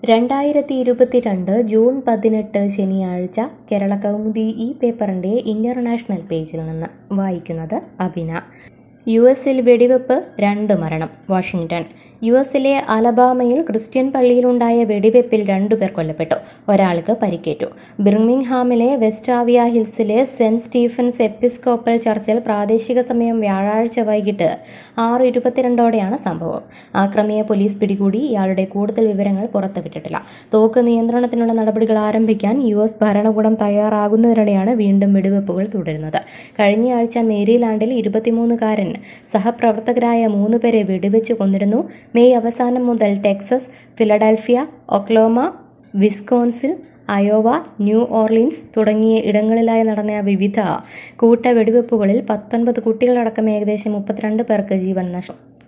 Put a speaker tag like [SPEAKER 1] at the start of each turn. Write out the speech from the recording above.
[SPEAKER 1] രണ്ടായിരത്തി ഇരുപത്തിരണ്ട് ജൂൺ പതിനെട്ട് ശനിയാഴ്ച കേരള കൗമുദി ഈ പേപ്പറിൻ്റെ ഇൻ്റർനാഷണൽ പേജിൽ നിന്ന് വായിക്കുന്നത് അബിന യു എസിൽ വെടിവെപ്പ് രണ്ട് മരണം വാഷിംഗ്ടൺ യു എസിലെ അലബാമയിൽ ക്രിസ്ത്യൻ പള്ളിയിലുണ്ടായ വെടിവെപ്പിൽ രണ്ടുപേർ കൊല്ലപ്പെട്ടു ഒരാൾക്ക് പരിക്കേറ്റു ബിർമിംഗ്ഹാമിലെ വെസ്റ്റാവിയ ഹിൽസിലെ സെന്റ് സ്റ്റീഫൻസ് എപ്പിസ്കോപ്പൽ ചർച്ചിൽ പ്രാദേശിക സമയം വ്യാഴാഴ്ച വൈകിട്ട് ആറ് ഇരുപത്തിരണ്ടോടെയാണ് സംഭവം ആക്രമിയെ പോലീസ് പിടികൂടി ഇയാളുടെ കൂടുതൽ വിവരങ്ങൾ പുറത്തുവിട്ടിട്ടില്ല തോക്ക് നിയന്ത്രണത്തിനുള്ള നടപടികൾ ആരംഭിക്കാൻ യു എസ് ഭരണകൂടം തയ്യാറാകുന്നതിനിടെയാണ് വീണ്ടും വെടിവെപ്പുകൾ തുടരുന്നത് കഴിഞ്ഞയാഴ്ച മേരിലാൻഡിൽ ഇരുപത്തിമൂന്നുകാരൻ സഹപ്രവർത്തകരായ മൂന്ന് പേരെ വെടിവെച്ച് കൊന്നിരുന്നു മെയ് അവസാനം മുതൽ Texas Philadelphia Oklahoma Wisconsin Iowa New Orleans തുടങ്ങിയ ഇടങ്ങളിലായി നടന്ന വിവിധ കൂട്ട വെടിവെപ്പുകളിൽ പത്തൊൻപത് കുട്ടികളടക്കം ഏകദേശം മുപ്പത്തിരണ്ട് പേർക്ക് ജീവൻ നഷ്ടം